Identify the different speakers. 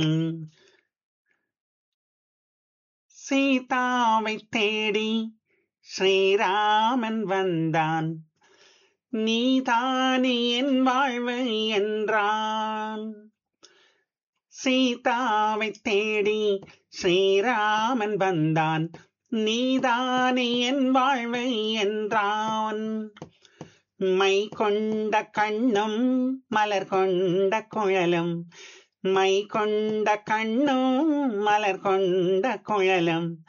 Speaker 1: சீதாவை தேடி ஸ்ரீராமன் வந்தான் நீதானே என் வாழ்வு என்றான் சீதாவை தேடி ஸ்ரீராமன் வந்தான் நீதானே என் வாழ்வு என்றான் மை கொண்ட கண்ணும் மலர் கொண்ட குழலும் மை கொண்ட கண்ணும் மலர் கொண்ட குழலும்